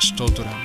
ஸ்தோத்திரம்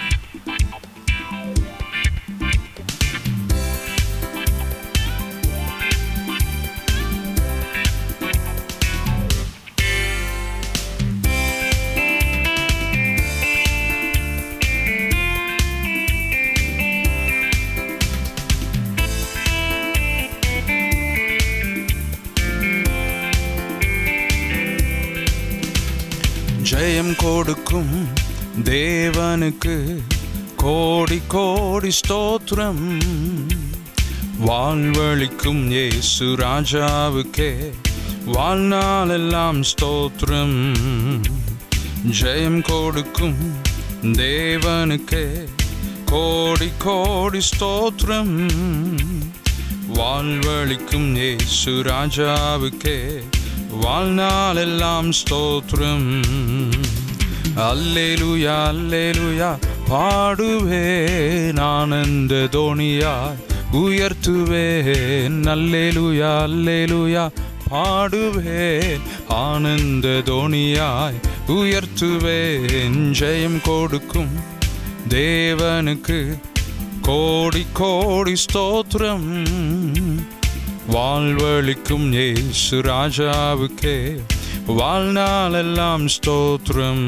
ஜெயம் கொடுக்கும் தேவனுக்கு கோடி கோடி ஸ்தோத்திரம் வாழ்வழிக்கும் இயேசு ராஜாவுக்கே வாழ்நாளெல்லாம் ஸ்தோத்திரம் ஜெயம் கொடுக்கும் தேவனுக்கே கோடி கோடி ஸ்தோத்திரம் வாழ்வழிக்கும் இயேசு ராஜாவுக்கே வாழ்நாளெல்லாம் ஸ்தோத்திரம் அல்லேலுயா அல்லேலுயா பாடுவேன் ஆனந்த தோணியாய் உயர்த்துவேன் அல்லேலுயா அல்லேலுயா பாடுவேன் ஆனந்த தோணியாய் உயர்த்துவேன் ஜெயம் கொடுக்கும் தேவனுக்கு கோடி கோடி ஸ்தோத்திரம் வாழ்வழிக்கும் இயேசு ராஜாவுக்கே வாழ்நாளெல்லாம் ஸ்தோத்திரம்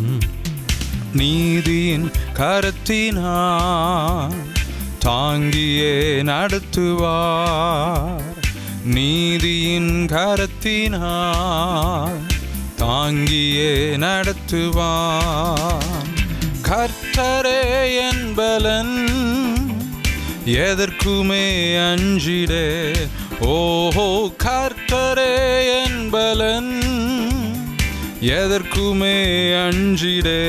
நீதியின் கரத்தினார் தாங்கியே நடத்துவார் நீதியின் கரத்தினார் தாங்கியே நடத்துவார் கர்த்தரே என்பலன் எதற்குமே அஞ்சிடே ஓஹோ கர்த்தரே என்பலன் எதற்குமே அஞ்சிடே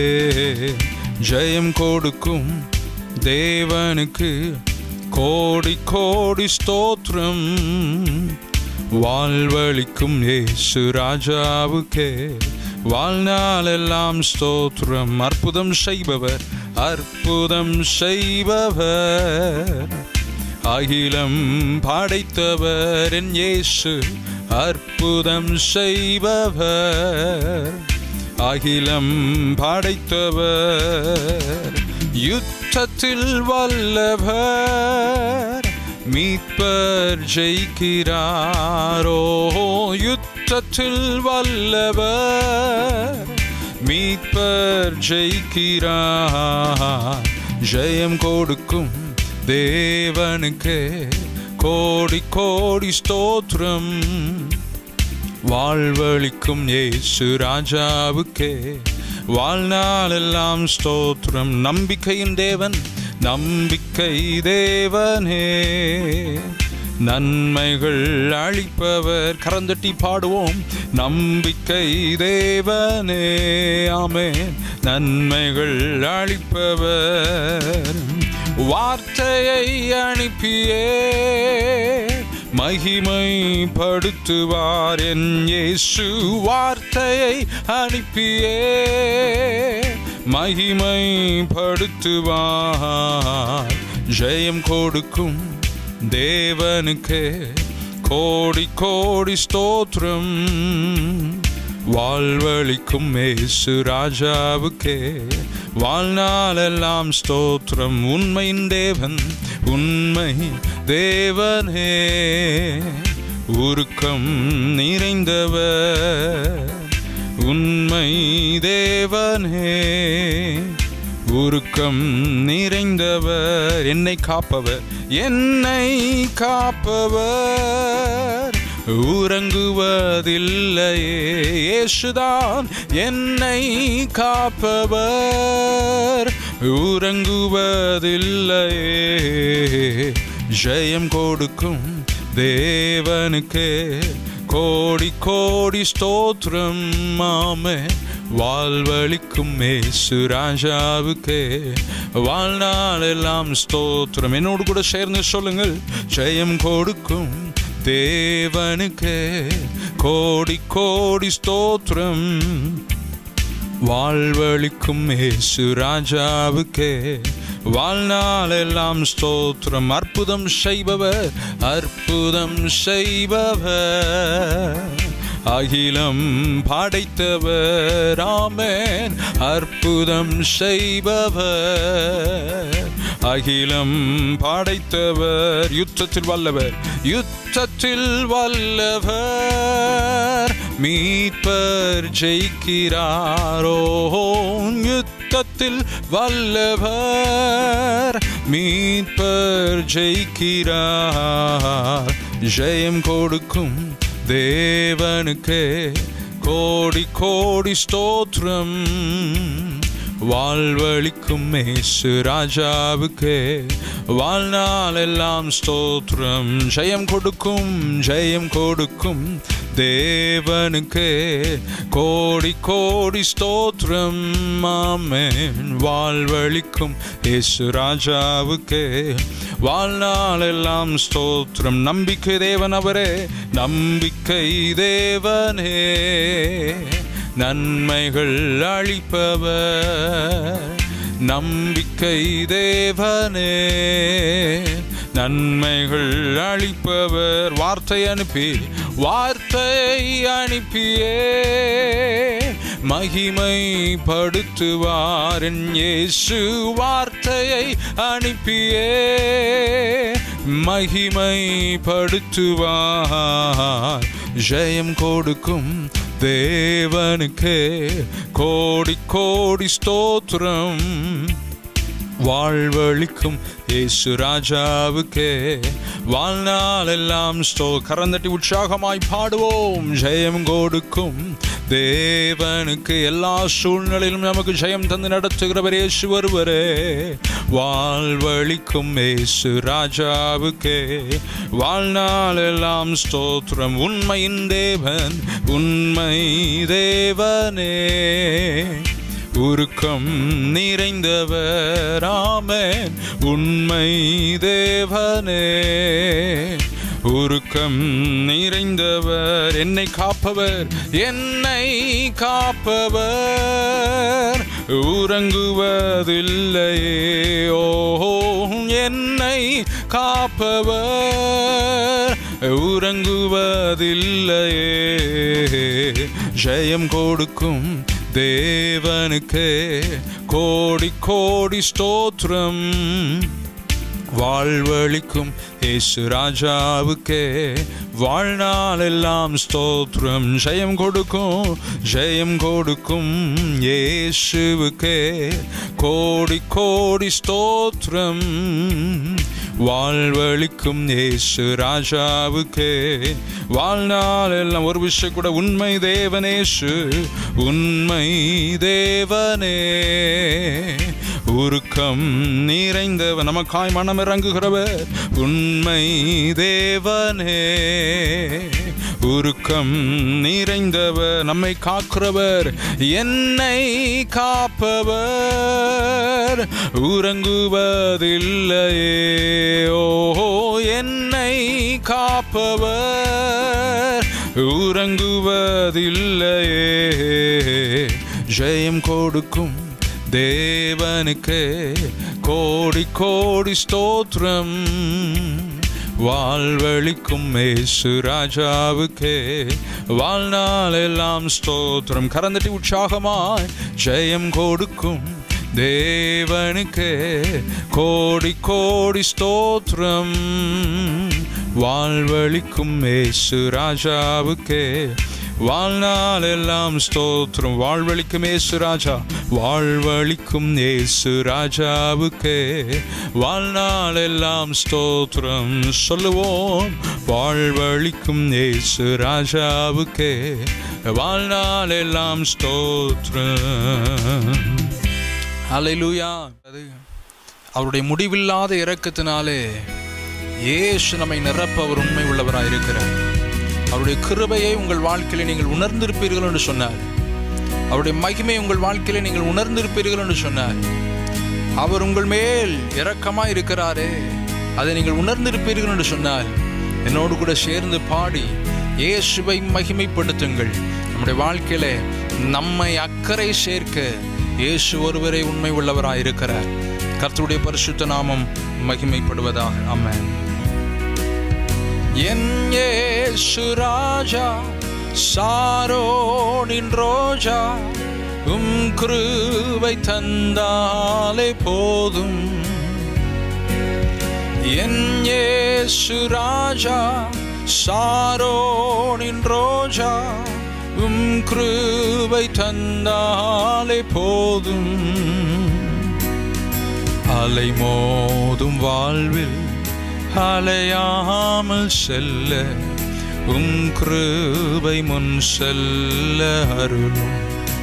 ஜெயம் கொடுக்கும் தேவனுக்கு கோடி கோடி ஸ்தோத்திரம் வாழ்வழிக்கும் இயேசு ராஜாவுக்கே வாழ்நாளெல்லாம் ஸ்தோத்திரம் அற்புதம் செய்பவர் அற்புதம் செய்பவர் அகிலம் படைத்தவர் என் இயேசு அற்புதம் செய்பவர் அகிலம் படைத்தவர் யுத்தத்தில் வல்லவர் மீட்பர் ஜெயிக்கிறாரோ யுத்தத்தில் வல்லவர் மீட்பர் ஜெயிக்கிறார் ஜெயம் கொடுக்கும் தேவனுக்கே கோடி கோடி ஸ்தோத்திரம் வாழ்வழிக்கும் இயேசு ராஜாவுக்கே வாழ்நாளெல்லாம் ஸ்தோத்திரம் நம்பிக்கையின் தேவன் நம்பிக்கை தேவனே நன்மைகள் அளிப்பவர் கரந்தட்டி பாடுவோம் நம்பிக்கை தேவனே ஆமே நன்மைகள் அளிப்பவர் வார்த்தையை அனுப்பியே மகிமைப்படுத்துவார் என் இயேசு வார்த்தையை அனுப்பியே மகிமைப்படுத்துவார் ஜெயம் கொடுக்கும் தேவனுக்கே கோடி கோடி ஸ்தோத்திரம் வாழ்வழிக்கும் மேசு ராஜாவுக்கே வாழ்நாளெல்லாம் ஸ்தோத்திரம் உண்மையின் தேவன் உண்மை தேவனே உருக்கம் நிறைந்தவர் உண்மை தேவனே உருக்கம் நிறைந்தவர் என்னை காப்பவர் என்னை காப்பவர் உறங்குவதில்லையே இயேசுதான் என்னை காப்பவர் உறங்குவதில்லையே ஜெயம் கொடுக்கும் தேவனுக்கே கோடி கோடி ஸ்தோத்திரம் மாமே வாழ்வழிக்கும் மேசு ராஜாவுக்கே வாழ்நாளெல்லாம் ஸ்தோத்திரம் என்னோடு கூட சேர்ந்து சொல்லுங்கள் ஜெயம் கொடுக்கும் தேவனுக்கே கோடி கோடி ஸ்தோத்திரம் வாழ்வழிக்கும் மேசு ராஜாவுக்கே வாழ்நாளெல்லாம் ஸ்தோத்திரம் அற்புதம் செய்பவர் அற்புதம் செய்பவர் அகிலம் படைத்தவர் ஆமென் அற்புதம் செய்பவர் அகிலம் படைத்தவர் யுத்தத்தில் வல்லவர் யுத்தத்தில் வல்லவர் மீட்பர் ஜெயிக்கிறாரோ யுத்தத்தில் வல்லவர் மீட்பர் ஜெயிக்கிறார் ஜெயம் கொடுக்கும் தேவனுக்கே கோடி கோடி ஸ்தோத்திரம் வாழ்வழிக்கும் மேசு ராஜாவுக்கே வாழ்நாள் எல்லாம் ஸ்தோத்திரம் ஜெயம் கொடுக்கும் ஜெயம் கொடுக்கும் தேவனுக்கே கோடி கோடி ஸ்தோத்திரம் ஆமென் வாழ்வழிக்கும் இயேசு ராஜாவுக்கே வாழ்நாள் எல்லாம் ஸ்தோத்திரம் நம்பிக்கை தேவன் அவரே நம்பிக்கை தேவனே நன்மைகள் அளிப்பவர் நம்பிக்கை தேவனே நன்மைகள் அளிப்பவர் வார்த்தை அனுப்பி வார்த்தை அனுப்பியே மகிமைப்படுத்துவார் என் இயேசு வார்த்தையை அனுப்பியே மகிமைப்படுத்துவார் ஜெயம் கொடுக்கும் தேவனுக்கே கோடி கோடி ஸ்தோத்திரம் வாழ்வழிக்கும் இயேசு ராஜாவுக்கே வாழ்நாள் எல்லாம் ஸ்தோ கரந்தட்டி உற்சாகமாய் பாடுவோம் ஜெயம் கொடுக்கும் தேவனுக்கு எல்லா சூழ்நிலையிலும் நமக்கு ஜெயம் தந்து நடத்துகிறவர் இயேசு ஒருவரே வாழ்வழிக்கும் இயேசு ராஜாவுக்கே வாழ்நாள் எல்லாம் ஸ்தோத்திரம் உண்மையின் தேவன் உண்மை தேவனே உருக்கம் நிறைந்தவர் ஆமென் உண்மை தேவனே உருக்கம் நிறைந்தவர் என்னை காப்பவர் என்னை காப்பவர் உறங்குவதில்லையே ஓ என்னை காப்பவர் உறங்குவதில்லையே ஜெயம் கொடுக்கும் தேவனுக்கே கோடி கோடி ஸ்தோத்திரம் வாழ்வழிக்கும் இயேசு ராஜாவுக்கே வாழ்நாள் எல்லாம் ஸ்தோத்திரம் ஜெயம் கொடுக்கும் ஜெயம் கொடுக்கும் இயேசுவுக்கே கோடி கோடி ஸ்தோத்திரம் வாழ்வழிக்கும் இயேசு ராஜாவுக்கே வாழ்நாள் எல்லாம் ஒரு விஷயம் கூட உண்மை தேவனேசு உண்மை தேவனே உருக்கம் நிறைந்தவர் நமக்காய் மனம் இறங்குகிறவர் உண்மை தேவனே உருக்கம் நிறைந்தவர் நம்மை காக்கிறவர் என்னை காப்பவர் உறங்குவதில்லையே ஓ என்னை காப்பவர் உறங்குவதில்லையே ஜெயம் கொடுக்கும் தேவனுக்கே கோடி கோடி ஸ்தோத்திரம் வாழ்வழிக்கும் மேசு ராஜாவுக்கே வாழ்நாள் எல்லாம் ஸ்தோத்திரம் கரந்தட்டி உற்சாகமாய் ஜெயம் கொடுக்கும் தேவனுக்கே கோடி கோடி ஸ்தோத்திரம் வாழ்வழிக்கும் மேசு ராஜாவுக்கே வாழ்நாள் எல்லாம் ஸ்தோத்திரம் வாழ்வழிக்கும் ஏசு ராஜா வாழ்வழிக்கும் ஏசு ராஜாவுக்கே வாழ்நாள் எல்லாம் ஸ்தோத்திரம் சொல்லுவோம் வாழ்வழிக்கும் ஏசு ராஜாவுக்கே வாழ்நாள் எல்லாம் ஸ்தோத்திரம் அலையிலூயா அது அவருடைய முடிவில்லாத இரக்கத்தினாலே இயேசு நம்மை நிரப்ப அவர் உண்மை உள்ளவராக இருக்கிறார் அவருடைய கிருபையை உங்கள் வாழ்க்கையில நீங்கள் உணர்ந்திருப்பீர்கள் என்று சொன்னார் அவருடைய மகிமை உங்கள் வாழ்க்கையில நீங்கள் உணர்ந்திருப்பீர்கள் என்று சொன்னார் அவர் உங்கள் மேல் இரக்கமாய் இருக்கிறாரே அதை நீங்கள் உணர்ந்திருப்பீர்கள் என்று சொன்னால் என்னோடு கூட சேர்ந்து பாடி இயேசுவை மகிமைப்படுத்துங்கள் நம்முடைய வாழ்க்கையில நம்மை அக்கறை சேர்க்க இயேசு ஒருவரே உண்மை உள்ளவராய் இருக்கிறார் கர்த்தருடைய பரிசுத்த நாமம் மகிமைப்படுவதாக ஆமென் என் இயேசு ராஜா சாரோனின் ரோஜா உம் கிருபை தந்தாலே போதும் என் இயேசு ராஜா சாரோனின் ரோஜா உம் கிருபை தந்தாலே போதும் அலை மோதும் வாழ்வில் அலையாமல் செல்ல உம் கிருபை முன் செல்ல அருளும்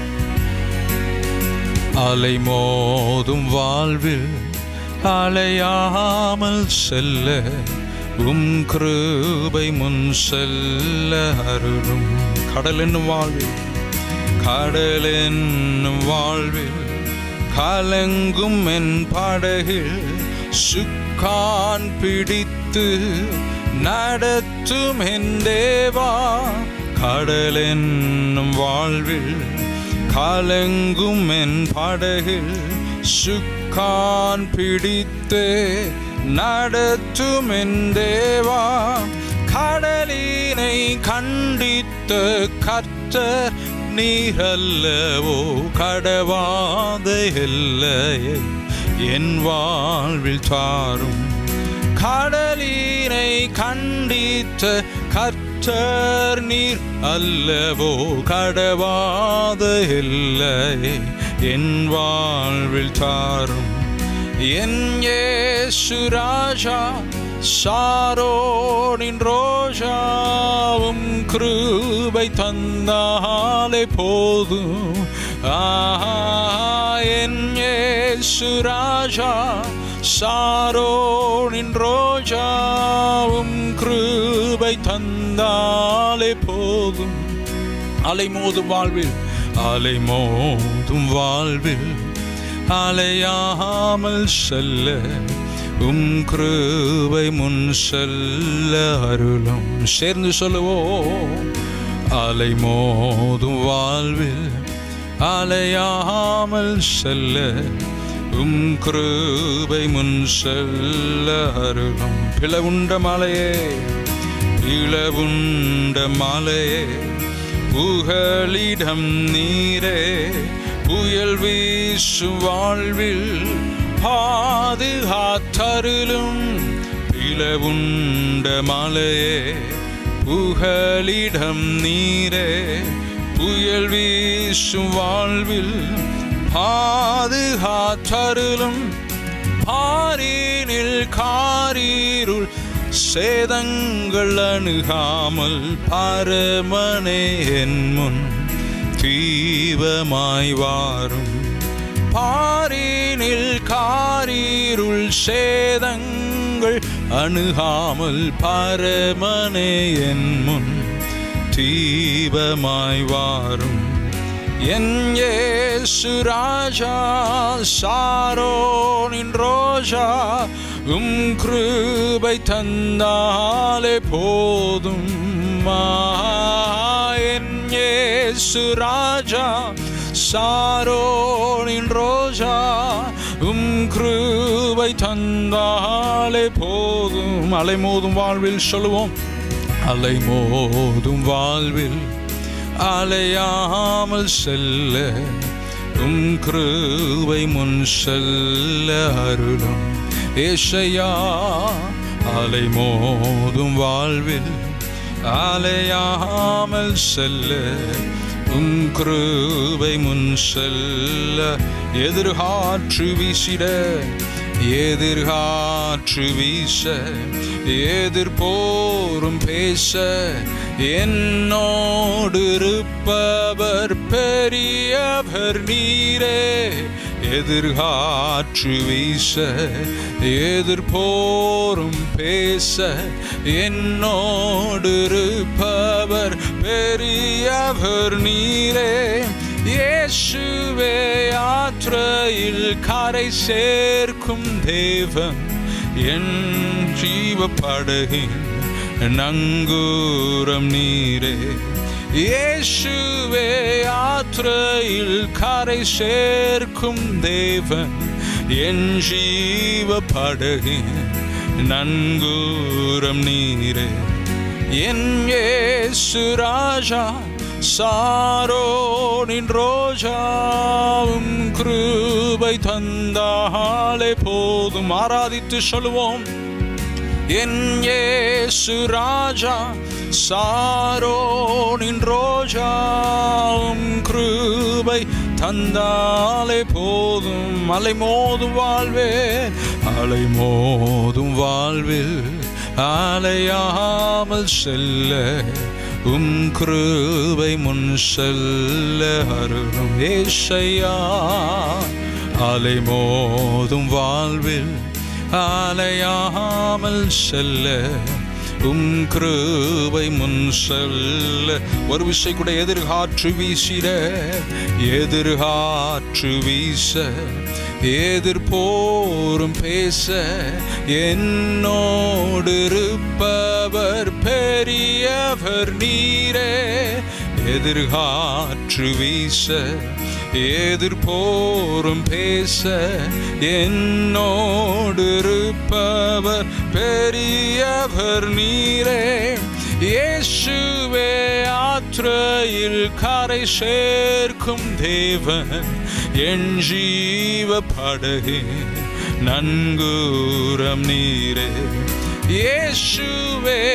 அலை மோதும் வாழ்வில் அலையாமல் செல்ல உம் கிருபை முன் செல்ல அருளும் கடல் என்னும் வாழ்வில் கடல் என்னும் வாழ்வில் கலங்கும் என் படகில் சுக்கான் பிடித்து நடத்தும் என் தேவா கடல் என்னும் வாழ்வில் கலங்கும் என் படகில் சுக்கான் பிடித்து நடத்தும் என் தேவா கடலினை கண்டித்த கர்த்தர் நீரல்லவோ கடவாத எல்லையை என் வாழ்வில் தாரும் கடலினை கண்டித்த கர்த்தர் நீர் அல்லவோ கடவாத எல்லையை என் வாழ்வில் தாரும் என் ஏசு ராஜா சாரோனின் ரோஜாவும் கிருபை தந்தாலே போதும் ஆஹா என் ஏசு ராஜா சாரோனின் ரோஜாவும் கிருபை தந்தாலே போதும் அலைமோதும் வாழ்வில் அலைமோதும் வாழ்வில் அலையாமல் செல்ல உம் கிருபை முன் செல்ல அருளும் சேர்ந்து சொல்லுவோம் அலை மோதும் வாழ்வில் அலையாமல் செல்ல உம் கிருபை முன் செல்ல அருளும் பிளவுண்ட மலையே இளவுண்ட மலையே புகலிடம் நீரே புயல் வீசும் வாழ்வில் பாதுகாத்தருளும் பிளவுண்ட மலையே புகலிடம் நீரே புயல் வீசும் வாழ்வில் பாதுகாத்தருளும் பாரினில் காரீருள் சேதங்கள் அணுகாமல் பரமனே என் முன் தீபமாய் வாரும் பாரினில் காரீருள் சேதங்கள் அணுகாமல் பரமனே என் முன் தீபமாய் வாரும் என் ஏசு ராஜா சாரோனின் ரோஜா உம் கிருபை தந்தாலே போதும் என் ஏசு ராஜா சாரோனின் ரோஜா உம் கிருபை தந்தாலே போதும் அலைமோதும் வாழ்வில் சொல்லுவோம் அலைமோதும் வாழ்வில் அலையாமல் செல்ல உம் கிருபை முன் செல்ல அருளும் ஏஷையா அலைமோதும் வாழ்வில் அலையாமல் செல்ல உம் கிருபை முன் செல்ல எதிர்காற்று வீசிட எதிர்காற்று வீச எதிர்போரும் பேச என்னோடு இருப்பவர் பெரியவர் நீரே எதிர்காற்று வீச எதிர்போரும் பேச என்னோடு இருப்பவர் பெரியவர் நீரே இயேசுவே யாத்திரையில் கரை சேர்க்கும் தேவன் என் ஜீவ படகின் நங்கூரம் நீரே இயேசுவே யாத்திரையில் கரை சேர்க்கும் தேவன் என் ஜீவ படகின் நங்கூரம் நீரே என் இயேசு ராஜா சாரோனின் ரோஜாவும் கிருபை தந்தாலே போதும் ஆராதித்து சொல்லுவோம் என் இயேசு ராஜா சாரோனின் ரோஜாவும் கிருபை தந்தாலே போதும் அலை மோதும் வாழ்வே அலை மோதும் வாழ்வில் அலையாமல் செல்ல உம் கிருபை முன் செல்ல அருளும் ஏசையா அலை மோதும் வாழ்வில் அலையாமல் செல்ல உம் கிருபை முன் செல்ல ஒரு விஷயம் கூட எதிர்காற்று வீசிட எதிர்காற்று வீச எதிர்போரும் பேச என்னோடு இருப்பவர் பெரியவர் நீரே எதிர்காற்று வீச எதிர்போரும் பேச என்னோடு இருப்பவர் பெரியவர் நீரே இயேசுவே ஆற்றையில் கரை சேர்க்கும் தேவன் என் ஜீவ படகே நன்கூரம் நீரே இயேசுவே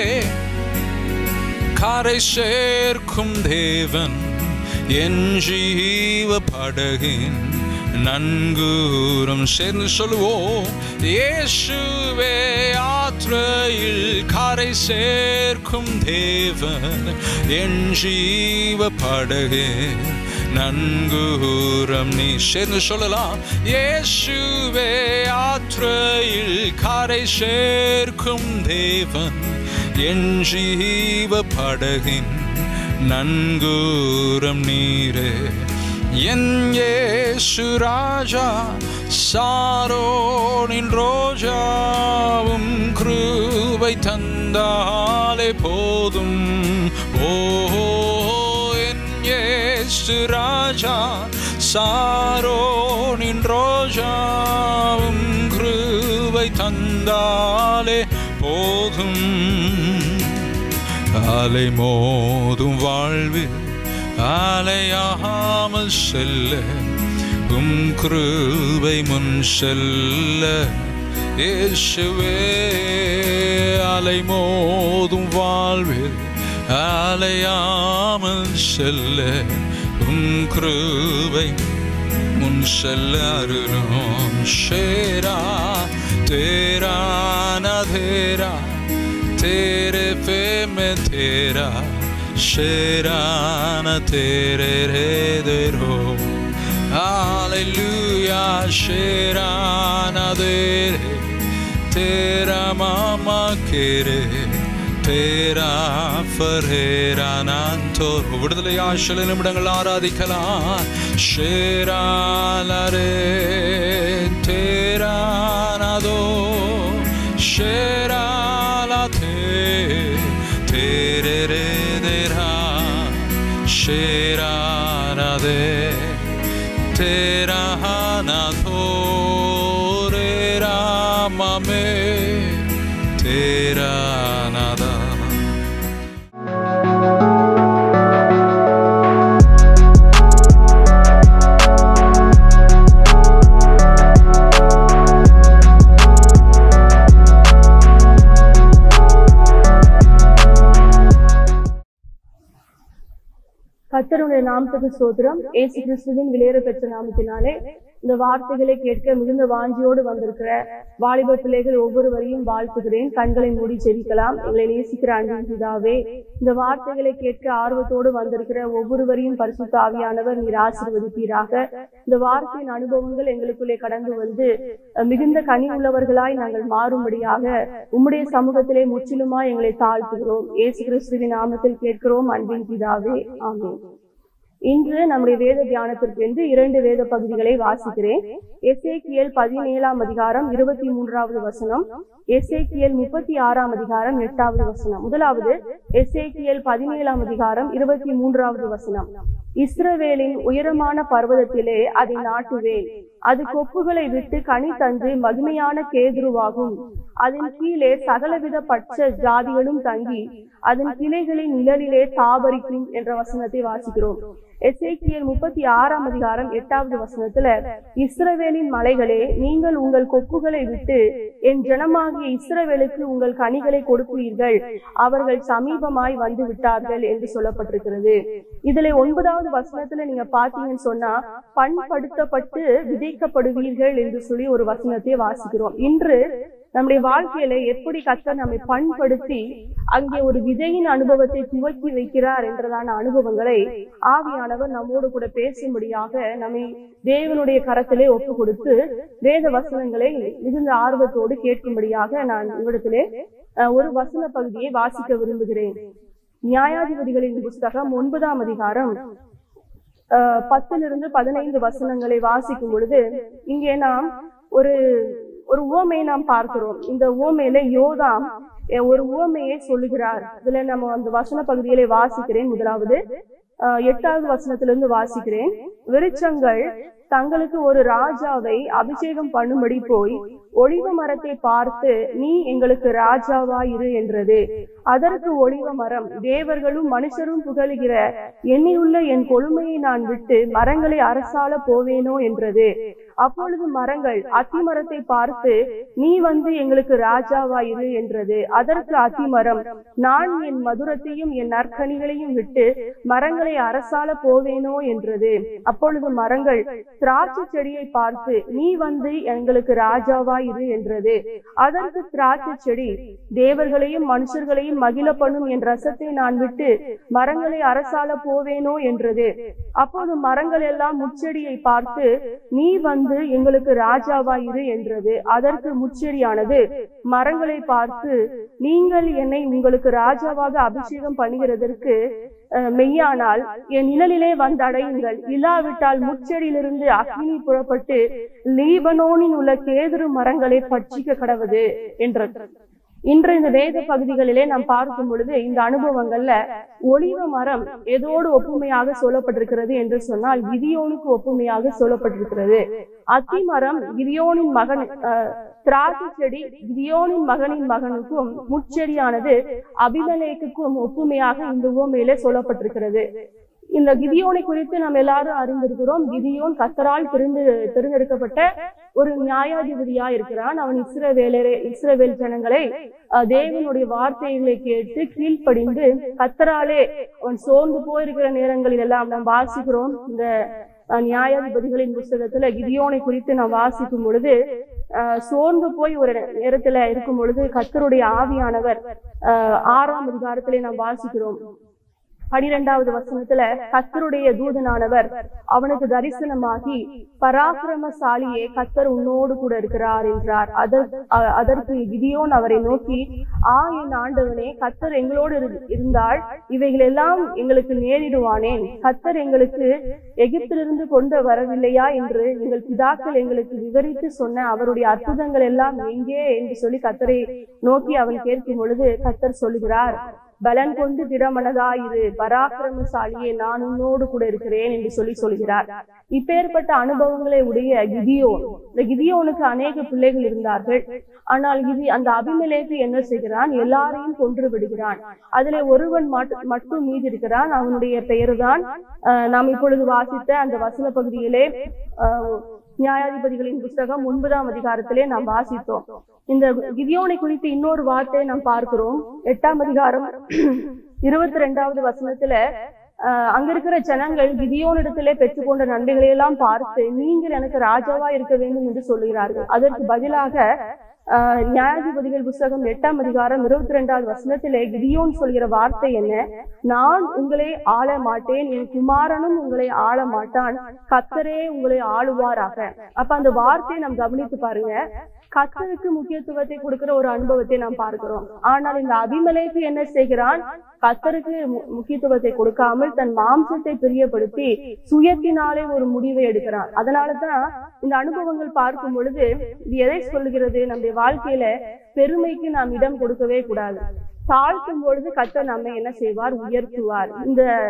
கரை சேர்க்கும் தேவன் என் ஜீவ படகின் நன்கூரம் சேர்ந்து சொல்லுவோம் இயேசுவே ஆற்றையில் கரை சேர்க்கும் தேவன் என் ஜீவ படகே நன்கூரம் நீ சேர்ந்து சொல்லலாம் இயேசுவே ஆற்றையில் கரை சேர்க்கும் தேவன் என் ஜீவ படகின் நன்கூரம் நீரே என் இயேசு ராஜா சாரோனின் ரோஜாவும் கிருபை தந்தாலே போதும் ஓ என் இயேசு ராஜா சாரோனின் ரோஜாவும் கிருபை தந்தாலே போதும் அலை மோதும் வாழ்வில் அலையாமல் செல்ல உம் கிருபை முன் செல்ல இயேசுவே அலை மோதும் வாழ்வில் அலையாமல் செல்ல உம் கிருபை முன் செல்ல அருளும் ஷேரா தேரா நதேரா तेरे पे मैं तेरा शेराना तेरे रे दे रो हालेलुया शेराना दे रे तेरा मामा के रे தேரா ஃபரேரா நான் தோறு விடுதலை ஆற்றல் நிமிடங்கள் ஆராதிக்கலாம் ஷேராலரே தேரானதோ ஷேராலா தே தேரே ரே தேரா ஷேரானதே தேரானதோ ரே ராமமே தேரானதா கர்த்தருடைய நாமத்துக்கு சோத்திரம் ஏசு கிறிஸ்துவின் விலையேற பெற்ற நாமத்தினாலே இந்த வார்த்தைகளை கேட்க மிகுந்த வாஞ்சியோடு வந்திருக்கிற வாலிப பிள்ளைகள் ஒவ்வொருவரையும் வாழ்த்துகிறேன் கண்களை மூடி ஜெபிக்கலாம் எங்களை நேசிக்கிற அன்பின் பிதாவே இந்த வார்த்தைகளை கேட்க ஆர்வத்தோடு வந்திருக்கிற ஒவ்வொருவரையும் பரிசுத்த ஆவியானவர் நீர் ஆசீர்வதிப்பீராக இந்த வார்த்தையின் அனுபவங்கள் எங்களுக்குள்ளே கடந்து வந்து அஹ், மிகுந்த கனி உள்ளவர்களாய் நாங்கள் மாறும்படியாக உம்முடைய சமூகத்திலே முற்றிலுமாய் எங்களை தாழ்த்துகிறோம் ஏசு கிறிஸ்துவின் நாமத்தில் கேட்கிறோம் அன்பின் பிதாவே ஆமென் இன்று நம்முடைய வேத தியானத்திற்கு என்று இரண்டு வேத பகுதிகளை வாசிக்கிறேன் எசேக்கியல் பதினேழாம் அதிகாரம் இருபத்தி மூன்றாவது வசனம் எசேக்கியல் முப்பத்தி ஆறாம் அதிகாரம் எட்டாவது வசனம் முதலாவது எசேக்கியல் பதினேழாம் அதிகாரம் இருபத்தி மூன்றாவது வசனம் இஸ்ரவேலின் உயரமான பர்வதத்திலே அதை நாட்டுவேன் அது கொப்புகளை விட்டு கனி தந்து மகிமையான கேதுருவாகும் அதன் கீழே சகலவித பட்ச ஜாதிகளும் தங்கி அதன் கிளைகளின் நிழலிலே தாபரிக்கும் என்ற வசனத்தை வாசிக்கிறோம் எசேக்கியல் முப்பத்தி ஆறாம் அதிகாரம் எட்டாவது வசனத்துல இஸ்ரவேலின் மலைகளே நீங்கள் உங்கள் கொப்புகளை விட்டு என் ஜனமாகிய இஸ்ரவேலுக்கு உங்கள் கனிகளை கொடுப்பீர்கள் அவர்கள் சமீபமாய் வந்து விட்டார்கள் என்று சொல்லப்பட்டிருக்கிறது இதுல ஒன்பதாவது வசனத்துல நீங்க பாத்தீங்கன்னு சொன்னா பண்படுத்தப்பட்டு விதைக்கப்படுவீர்கள் என்று சொல்லி ஒரு வசனத்தை வாசிக்கிறோம் இன்று நம்முடைய வாழ்க்கையில எப்படி கத்தர் நம்மை பண்படுத்தி அங்கே ஒரு விதையின் அனுபவத்தை துவக்கி வைக்கிறார் என்றதான அனுபவங்களை ஆவியானவர் நம்மோடு கூட பேசும்படியாக நம்மை தேவனுடைய கரத்திலே ஒப்பு கொடுத்து வேத வசனங்களை மிகுந்த ஆர்வத்தோடு கேட்கும்படியாக நான் இவ்விடத்திலே அஹ், ஒரு வசன பகுதியை வாசிக்க விரும்புகிறேன் நியாயாதிபதிகளின் புஸ்தகம் ஒன்பதாம் அதிகாரம் அஹ், பத்திலிருந்து பதினைந்து வசனங்களை வாசிக்கும் பொழுது இங்கே நாம் ஒரு ஒரு உவமையை நாம் பார்க்கிறோம் இந்த உவமையில யோதாம் அஹ், ஒரு உவமையை சொல்லுகிறார் இதுல நம்ம அந்த வசன பகுதியிலே வாசிக்கிறேன் முதலாவது அஹ், எட்டாவது வசனத்திலிருந்து வாசிக்கிறேன் விருட்சங்கள் தங்களுக்கு ஒரு ராஜாவை அபிஷேகம் பண்ணும்படி போய் ஒளிவ மரத்தை பார்த்து நீ எங்களுக்கு ராஜாவா இரு என்றது அதற்கு ஒளிவ மரம் தேவர்களும் மனுஷரும் புகழுகிற எண்ணியுள்ள என் கொழுமையை நான் விட்டு மரங்களை அரசால போவேனோ என்றது அப்பொழுது மரங்கள் அத்திமரத்தை பார்த்து நீ வந்து எங்களுக்கு ராஜாவா இரு என்றது அதற்கு அத்திமரம் நான் என் மதுரத்தையும் என் நற்கனிகளையும் விட்டு மரங்களை அரசால போவேனோ என்றது அப்பொழுது மரங்கள் திராட்சை செடியை பார்த்து நீ வந்து எங்களுக்கு ராஜாவா இரு என்றது அதற்கு திராட்சை செடி தேவர்களையும் மனுஷர்களையும் மகிழ பண்ணும் என் ரசத்தை நான் விட்டு மரங்களை அரசால போவேனோ என்றது அப்போது மரங்கள் எல்லாம் முச்செடியை பார்த்து நீ வந்து எங்களுக்கு ராஜாவா இரு என்றது அதற்கு முச்செடியானது மரங்களை பார்த்து நீங்கள் என்னை உங்களுக்கு ராஜாவாக அபிஷேகம் பண்ணுகிறதற்கு அஹ், மெய்யானால் என் நிழலிலே வந்தடையுங்கள் இல்லாவிட்டால் முச்செடியிலிருந்து அக்னி புறப்பட்டு லீபனோனில் உள்ள கேதுரு மரங்களை பட்சிக்க கடவுது என்றது இன்று இந்த வேத பகுதிகளிலே நாம் பார்க்கும் பொழுது இந்த அனுபவங்கள்ல ஒளிவ மரம் எதோடு ஒப்புமையாக சொல்லப்பட்டிருக்கிறது என்று சொன்னால் கிதியோனுக்கு ஒப்புமையாக சொல்லப்பட்டிருக்கிறது அத்தி மரம் கிதியோனின் மகன் அஹ், திராட்சை செடி கிதியோனின் மகனின் மகனுக்கும் முச்செடியானது அபிமலேக்குக்கும் ஒப்புமையாக இந்த உவமையிலே சொல்லப்பட்டிருக்கிறது இந்த கிதியோனை குறித்து நாம் எல்லாரும் அறிந்திருக்கிறோம் கிதியோன் கத்தரால் திருந்து தெரிந்தெடுக்கப்பட்ட ஒரு நியாயாதிபதியா இருக்கிறான் அவன் இஸ்ரவேலரே இஸ்ரவேல் ஜனங்களை அஹ், தேவனுடைய வார்த்தைகளை கேட்டு கீழ்ப்படிந்து கத்தராலே அவன் சோர்ந்து போயிருக்கிற நேரங்களில் எல்லாம் நாம் வாசிக்கிறோம் இந்த அஹ், நியாயாதிபதிகளின் புஸ்தகத்துல கிதியோனை குறித்து நாம் வாசிக்கும் பொழுது அஹ், சோர்ந்து போய் ஒரு நேரத்துல இருக்கும் பொழுது கத்தருடைய ஆவியானவர் அஹ், ஆறாம் அதிகாரத்திலே நாம் வாசிக்கிறோம் பனிரெண்டாவது வசனத்துல கத்தருடைய தூதனானவர் அவனுக்கு தரிசனமாகி பராக்கிரமசாலியே கத்தர் உன்னோடு கூட இருக்கிறார் என்றார் அதற்- அ- அதற்கு கிதியோன் அவரை நோக்கி ஆ என் ஆண்டவனே கத்தர் எங்களோடு இரு- இருந்தால் இவைகள் எல்லாம் எங்களுக்கு நேரிடுவானேன் கத்தர் எங்களுக்கு எகிப்திலிருந்து கொண்டு வரவில்லையா என்று எங்கள் பிதாக்கள் எங்களுக்கு விவரித்து சொன்ன அவருடைய அற்புதங்கள் எல்லாம் எங்கே என்று சொல்லி கத்தரை நோக்கி அவன் கேட்கும் பொழுது கத்தர் சொல்லுகிறார் பலன் கொண்டு திடமனதாயிரு பராக்கிரமசாலியே நான் உன்னோடு கூட இருக்கிறேன் என்று சொல்லி சொல்கிறார் இப்பேற்பட்ட அனுபவங்களை உடைய கிதியோன் இந்த கிதியோனுக்கு அநேக பிள்ளைகள் இருந்தார்கள் ஆனால் இது அந்த அபிமலேக்கு என்ன செய்கிறான் எல்லாரையும் கொன்று விடுகிறான் அதிலே ஒருவன் மட்- மட்டும் மீதி இருக்கிறான் அவனுடைய பெயர்தான் அஹ், நாம் இப்பொழுது வாசித்த அந்த வசன பகுதியிலே அஹ், நியாயாதிபதிகளின் புஸ்தகம் ஒன்பதாம் அதிகாரத்திலே நாம் வாசித்தோம் இந்த கிதியோனை குறித்து இன்னொரு வார்த்தையை நாம் பார்க்கிறோம் எட்டாம் அதிகாரம் இருபத்தி ரெண்டாவது வசனத்துல அஹ், அங்க இருக்கிற ஜனங்கள் கிதியோனிடத்திலே பெற்றுக்கொண்ட நன்மைகளை எல்லாம் பார்த்து நீங்கள் எனக்கு ராஜாவா இருக்க வேண்டும் என்று சொல்லுகிறார்கள் அதற்கு பதிலாக அஹ், நியாயாதிபதிகள் புஸ்தகம் எட்டாம் அதிகாரம் இருபத்தி ரெண்டாவது வசனத்திலே கிதியோன் சொல்கிற வார்த்தை என்ன நான் உங்களை ஆள மாட்டேன் என் குமாரனும் உங்களை ஆள மாட்டான் கத்தரே உங்களை ஆளுவாராக அப்ப அந்த வார்த்தையை நாம் கவனித்து பாருங்க கத்தருக்கு முக்கியத்துவத்தை கொடுக்கிற ஒரு அனுபவத்தை நாம் பார்க்கிறோம் ஆனால் இந்த அபிமலேக்கு என்ன செய்கிறான் கத்தருக்கு மு- முக்கியத்துவத்தை கொடுக்காமல் தன் மாம்சத்தை பிரியப்படுத்தி சுயத்தினாலே ஒரு முடிவை எடுக்கிறான் அதனாலதான் இந்த அனுபவங்கள் பார்க்கும் பொழுது இது எதை சொல்லுகிறது நம்முடைய வாழ்க்கையில பெருமைக்கு நாம் இடம் கொடுக்கவே கூடாது தாழ்த்தும் பொழுது கத்தர் நம்மை என்ன செய்வார் உயர்த்துவார் இந்த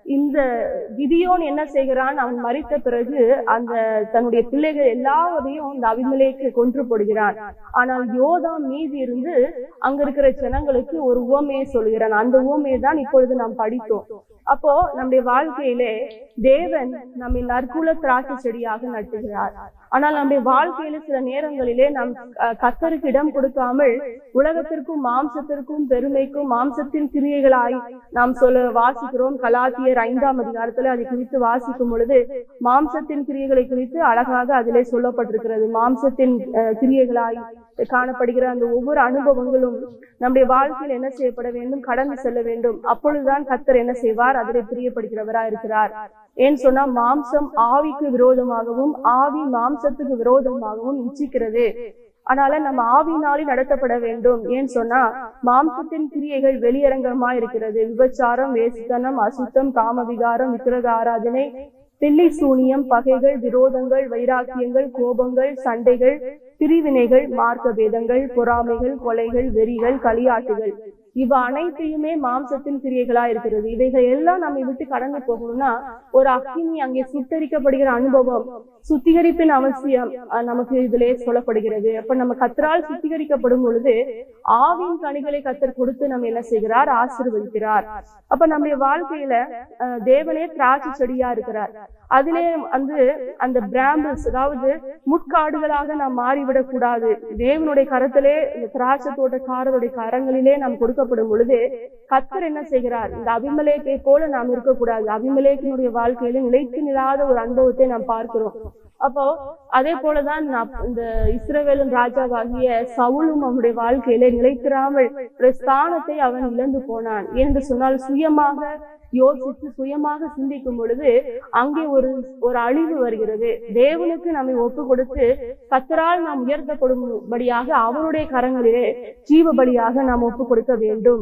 இந்த கிதியோன் என்ன செய்கிறான் அவன் மறித்த பிறகு அந்த தன்னுடைய பிள்ளைகள் எல்லாவதையும் இந்த அபிமலேக்கு கொன்று போடுகிறான் ஆனால் யோதாம் மீதி இருந்து அங்க இருக்கிற ஜனங்களுக்கு ஒரு உவமையை சொல்கிறான் அந்த உவமையை தான் இப்பொழுது நாம் படித்தோம் அப்போ நம்முடைய வாழ்க்கையிலே தேவன் நம்மை நற்குல திராட்சை செடியாக நட்டுகிறார் ஆனால் நம்முடைய வாழ்க்கையில சில நேரங்களிலே நாம் அஹ், கர்த்தருக்கு இடம் கொடுக்காமல் உலகத்திற்கும் மாம்சத்திற்கும் பெருமைக்கும் மாம்சத்தின் கிரியைகளாய் நாம் சொல்ல வாசிக்கிறோம் கலாத்தியர் ஐந்தாம் அதிகாரத்துல அதை குறித்து வாசிக்கும் பொழுது மாம்சத்தின் கிரியைகளை குறித்து அழகாக அதிலே சொல்லப்பட்டிருக்கிறது மாம்சத்தின் அஹ், கிரியைகளாய் காணப்படுகிற அந்த ஒவ்வொரு அனுபவங்களும் நம்முடைய வாழ்க்கையில் என்ன செய்யப்பட வேண்டும் கடந்து செல்ல வேண்டும் அப்பொழுதுதான் கர்த்தர் என்ன செய்வார் அதிலே பிரியப்படுகிறவரா இருக்கிறார் ஏன்னு சொன்னா மாம்சம் ஆவிக்கு விரோதமாகவும் ஆவி மாம்சத்துக்கு விரோதமாகவும் இச்சிக்கிறது அதனால நம்ம ஆவினாலே நடத்தப்பட வேண்டும் ஏன்னு சொன்னா மாம்சத்தின் கிரியைகள் வெளியரங்கமா இருக்கிறது விபச்சாரம் வேசித்தனம் அசுத்தம் காமவிகாரம் விக்கிரக ஆராதனை பில்லி சூனியம் பகைகள் விரோதங்கள் வைராக்கியங்கள் கோபங்கள் சண்டைகள் பிரிவினைகள் மார்க்க பேதங்கள் பொறாமைகள் கொலைகள் வெறிகள் களியாட்டுகள் இவ அனைத்தையுமே மாம்சத்தின் கிரியைகளா இருக்கிறது இவைகள் எல்லாம் நம்மை விட்டு கடந்து போகணும்னா ஒரு அக்கினி அங்கே சுட்டரிக்கப்படுகிற அனுபவம் சுத்திகரிப்பின் அவசியம் அஹ், நமக்கு இதிலே சொல்லப்படுகிறது அப்ப நம்ம கத்தரால் சுத்திகரிக்கப்படும் பொழுது ஆவின் கனிகளை கத்தர் கொடுத்து நம்ம என்ன செய்கிறார் ஆசீர்வதிக்கிறார் அப்ப நம்முடைய வாழ்க்கையில அஹ், தேவனே திராட்சை செடியா இருக்கிறார் அதிலே வந்து அந்த பிராம்பிள்ஸ் அதாவது முட்காடுகளாக நாம் மாறிவிடக் கூடாது தேவனுடைய கரத்திலே இந்த திராட்சை தோட்டக்காரருடைய கரங்களிலே நாம் கொடுக்கப்படும் பொழுது கத்தர் என்ன செய்கிறார் இந்த அபிமலேக்கை போல நாம் இருக்கக்கூடாது அபிமலேக்கினுடைய வாழ்க்கையில நிலைத்து நிலாத ஒரு அனுபவத்தை நாம் பார்க்கிறோம் அப்போ அதே போலதான் நான் இந்த இஸ்ரவேலின் ராஜாவாகிய சவுலும் அவனுடைய வாழ்க்கையில நிலைத்திராமல் ஒரு ஸ்தானத்தை அவன் இழந்து போனான் என்று சொன்னால் சுயமாக யோசித்து சுயமாக சிந்திக்கும் பொழுது அங்கே ஒரு ஒரு அழிவு வருகிறது தேவனுக்கு நம்மை ஒப்பு கொடுத்து கத்தரால் நாம் உயர்த்தப்படும்படியாக அவருடைய கரங்களிலே ஜீவ பலியாக நாம் ஒப்பு கொடுக்க வேண்டும்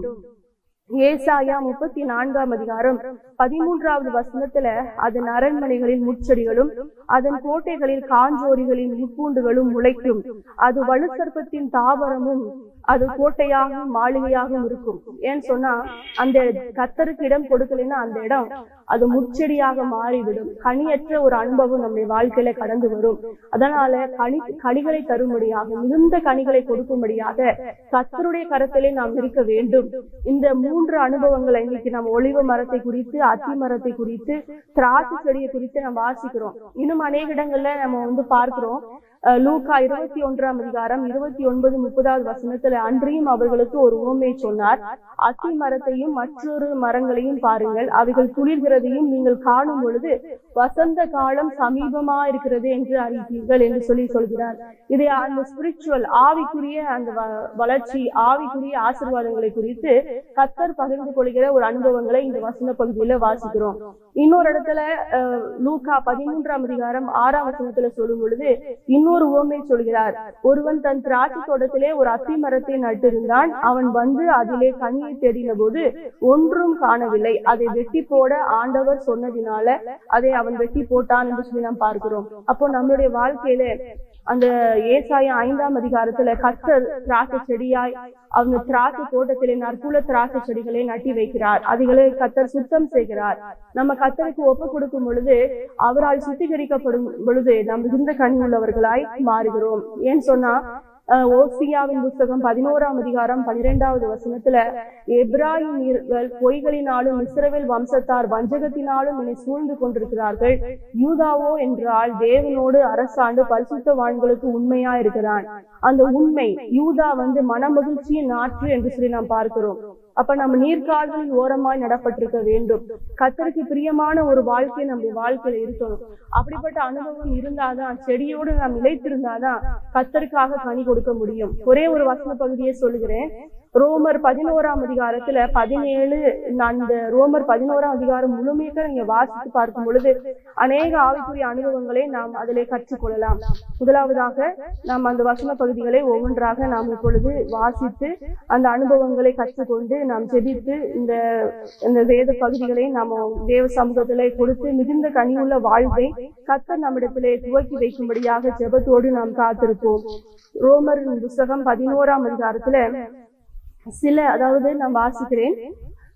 ஏசாயா முப்பத்தி நான்காம் அதிகாரம் பதிமூன்றாவது வசனத்துல அதன் அரண்மனைகளில் முச்செடிகளும் அதன் கோட்டைகளில் காஞ்சோரிகளின் முப்பூண்டுகளும் முளைக்கும் அது வலுசர்ப்பத்தின் தாவரமும் அது கோட்டையாகவும் மாளிகையாகவும் இருக்கும் ஏன்னு சொன்னா அந்த கத்தருக்கு இடம் கொடுக்கலைன்னா அந்த இடம் அது முச்செடியாக மாறிவிடும் கனியற்ற ஒரு அனுபவம் நம்முடைய வாழ்க்கையில கடந்து வரும் அதனால கனி கனிகளை தரும்படியாக மிகுந்த கனிகளை கொடுக்கும்படியாக கத்தருடைய கரத்திலே நாம் இருக்க வேண்டும் இந்த மூன்று அனுபவங்களை இன்னைக்கு நம்ம ஒளிவ மரத்தை குறித்து அத்தி மரத்தை குறித்து திராட்சை செடியை குறித்து நம்ம வாசிக்கிறோம் இன்னும் அநேக இடங்கள்ல நம்ம வந்து பார்க்கிறோம் அஹ் லூக்கா இருபத்தி ஒன்றாம் அதிகாரம் இருபத்தி ஒன்பது முப்பதாவது வசனத்துல அன்றியும் அவர்களுக்கு ஒரு உவமை சொன்னார் அத்தி மரத்தையும் மற்றொரு மரங்களையும் பாருங்கள் அவைகள் துளிர்கிறதையும் நீங்கள் காணும் பொழுது வசந்த காலம் சமீபமா இருக்கிறது என்று அறிவீர்கள் என்று சொல்லி சொல்கிறார் இதை அந்த ஸ்பிரிச்சுவல் ஆவிக்குரிய அந்த வ- வளர்ச்சி ஆவிக்குரிய ஆசீர்வாதங்களை குறித்து கத்தர் பகிர்ந்து கொள்கிற ஒரு அனுபவங்களை இந்த வசன பகுதியில வாசிக்கிறோம் இன்னொரு இடத்துல அஹ், லூக்கா பதிமூன்றாம் அதிகாரம் ஆறாம் வசனத்துல சொல்லும் பொழுது இன்னொரு உவமை சொல்கிறார் ஒருவன் தன் திராட்சை தோட்டத்திலே ஒரு அத்தி மரத்தை நட்டிருந்தான் அவன் வந்து அதிலே கனியை தேடின போது ஒன்றும் காணவில்லை அதை வெட்டி போட ஆண்டவர் சொன்னதினால அதை அவன் வெட்டி போட்டான் என்று சொல்லி நாம் பார்க்கிறோம் அப்போ நம்மளுடைய வாழ்க்கையில அந்த ஏசாயா ஐந்தாம் அதிகாரத்துல கத்தர் திராட்சை செடியாய் அவங்க திராட்சை தோட்டத்திலே நற்குல திராட்சை செடிகளை நட்டி வைக்கிறார் அதுகளை கத்தர் சுத்தம் செய்கிறார் நம்ம கத்தருக்கு ஒப்பு கொடுக்கும் பொழுது அவரால் சுத்திகரிக்கப்படும் பொழுது நாம் மிகுந்த கனி உள்ளவர்களாய் மாறுகிறோம் ஏன்னு சொன்னா அஹ், ஓசியாவின் புஸ்தகம் பதினோராம் அதிகாரம் பனிரெண்டாவது வசனத்துல எப்ராஹிமியர்கள் பொய்களினாலும் இஸ்ரவேல் வம்சத்தார் வஞ்சகத்தினாலும் என்னை சூழ்ந்து கொண்டிருக்கிறார்கள் யூதாவோ என்றால் தேவனோடு அரசாண்டு பரிசுத்தவான்களுக்கு உண்மையா இருக்கிறான் அந்த உண்மை யூதா வந்து மனமகிழ்ச்சியின் நாற்று என்று சொல்லி நாம் பார்க்கிறோம் அப்ப நம்ம நீர்க்கால்களின் ஓரமாய் நடப்பட்டிருக்க வேண்டும் கத்தருக்கு பிரியமான ஒரு வாழ்க்கை நம்ம வாழ்க்கையில இருக்கணும் அப்படிப்பட்ட அனுபவம் இருந்தாதான் செடியோடு நாம் நிலைத்திருந்தாதான் கத்தருக்காக கனி கொடுக்க முடியும் ஒரே ஒரு வசன பகுதியை சொல்லுகிறேன் ரோமர் பதினோராம் அதிகாரத்துல பதினேழு அந்த ரோமர் பதினோராம் அதிகாரம் முழுமையாக நீங்க வாசித்து பார்க்கும் பொழுது அநேக ஆவிக்குரிய அனுபவங்களை நாம் அதிலே கற்றுக்கொள்ளலாம் முதலாவதாக நாம் அந்த வசன பகுதிகளை ஒவ்வொன்றாக நாம் இப்பொழுது வாசித்து அந்த அனுபவங்களை கற்றுக்கொண்டு நாம் ஜெபித்து இந்த இந்த வேத பகுதிகளை நாம் தேவ சமூகத்திலே கொடுத்து மிகுந்த கனியுள்ள வாழ்வை கத்தர் நம்மிடத்திலே துவக்கி வைக்கும்படியாக ஜெபத்தோடு நாம் காத்திருப்போம் ரோமர் புஸ்தகம் பதினோராம் அதிகாரத்துல சில அதாவது நான் வாசிக்கிறேன்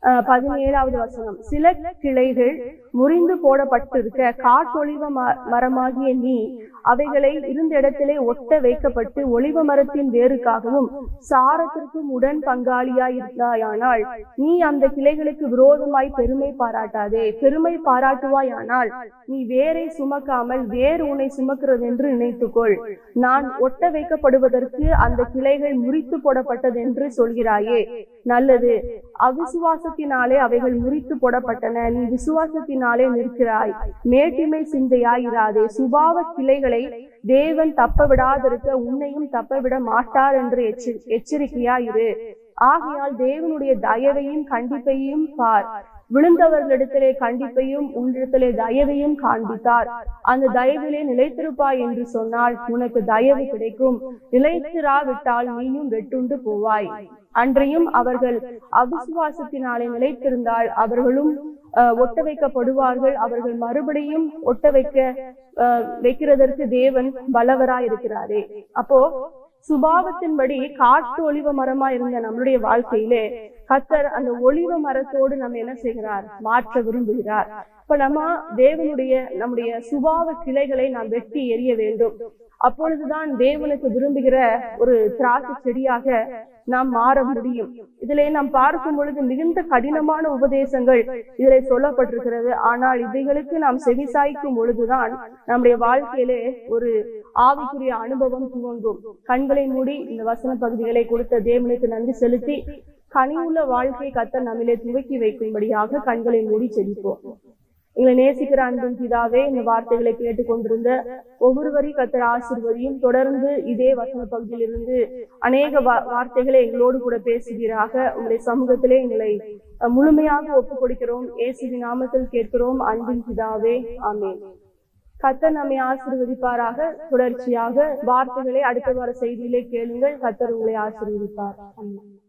அஹ், பதினேழாவது வசனம் சில கிளைகள் முறிந்து போடப்பட்டிருக்க காட்டொளிவ ம- மரமாகிய நீ அவைகளை இருந்த இடத்திலே ஒட்ட வைக்கப்பட்டு ஒளிவ மரத்தின் வேருக்காகவும் சாரத்திற்கும் உடன் பங்காளியாய் இருந்தாயானால் நீ அந்த கிளைகளுக்கு விரோதமாய் பெருமை பாராட்டாதே பெருமை பாராட்டுவாயானால் நீ வேரை சுமக்காமல் வேர் உன்னை சுமக்கிறது என்று நினைத்துக்கொள் நான் ஒட்ட வைக்கப்படுவதற்கு அந்த கிளைகள் முறித்து போடப்பட்டதென்று சொல்கிறாயே நல்லது அவிசுவாசத்தினாலே அவைகள் முறித்து போடப்பட்டன நீ விசுவாசத்தினாலே நிற்கிறாய் மேட்டிமை சிந்தையாயிராதே சுபாவ கிளைகளை தேவன் தப்ப விடாதிருக்க உன்னையும் தப்ப விட மாட்டார் என்று எச்சரி எச்சரிக்கையாயிரு ஆகையால் தேவனுடைய தயவையும் கண்டிப்பையும் பார் விழுந்தவர்களிடத்திலே கண்டிப்பையும் உன்னிடத்திலே தயவையும் காண்பித்தார் அந்த தயவிலே நிலைத்திருப்பாய் என்று சொன்னால் உனக்கு தயவு கிடைக்கும் நிலைத்திராவிட்டால் நீயும் வெட்டுண்டு போவாய் அன்றையும் அவர்கள் அவிசுவாசத்தினாலே நிலைத்திருந்தால் அவர்களும் அஹ், ஒட்ட வைக்கப்படுவார்கள் அவர்கள் மறுபடியும் ஒட்ட வைக்க அஹ், வைக்கிறதற்கு தேவன் வல்லவராய் இருக்கிறாரே அப்போ சுபாவத்தின்படி காட்டு ஒளிவ மரமா இருந்த நம்மளுடைய வாழ்க்கையிலே கத்தர் அந்த ஒளிவ மரத்தோடு நம்ம என்ன செய்கிறார் மாற்ற விரும்புகிறார் இப்ப நம்ம தேவனுடைய நம்முடைய சுபாவ கிளைகளை நாம் வெட்டி எறிய வேண்டும் அப்பொழுதுதான் தேவனுக்கு விரும்புகிற ஒரு திராட்சை செடியாக நாம் மாற முடியும் இதிலே நாம் பார்க்கும் பொழுது மிகுந்த கடினமான உபதேசங்கள் இதிலே சொல்லப்பட்டிருக்கிறது ஆனால் இவைகளுக்கு நாம் செவிசாய்க்கும் பொழுதுதான் நம்முடைய வாழ்க்கையிலே ஒரு ஆவிக்குரிய அனுபவம் துவங்கும் கண்களை மூடி இந்த வசன பகுதிகளை கொடுத்த தேவனுக்கு நன்றி செலுத்தி கனிவுள்ள வாழ்க்கையை கத்த நம்மிலே துவக்கி வைக்கும்படியாக கண்களை மூடி செழிப்போம் எங்களை நேசிக்கிற அன்பின் பிதாவே இந்த வார்த்தைகளை கேட்டுக் கொண்டிருந்த ஒவ்வொருவரையும் கத்தர் ஆசிர்வதியும் தொடர்ந்து இதே வசன பகுதியிலிருந்து அநேக வா- வார்த்தைகளை எங்களோடு கூட பேசுவீராக உங்களுடைய சமூகத்திலே எங்களை அஹ், முழுமையாக ஒப்புக் கொடுக்கிறோம் இயேசுவின் நாமத்தில் கேட்கிறோம் அன்பின் பிதாவே ஆமென் கத்தர் நம்மை ஆசீர்வதிப்பாராக தொடர்ச்சியாக வார்த்தைகளை அடுத்த வார செய்தியிலே கேளுங்கள் கத்தர் உங்களை ஆசீர்வதிப்பார் ஆமென்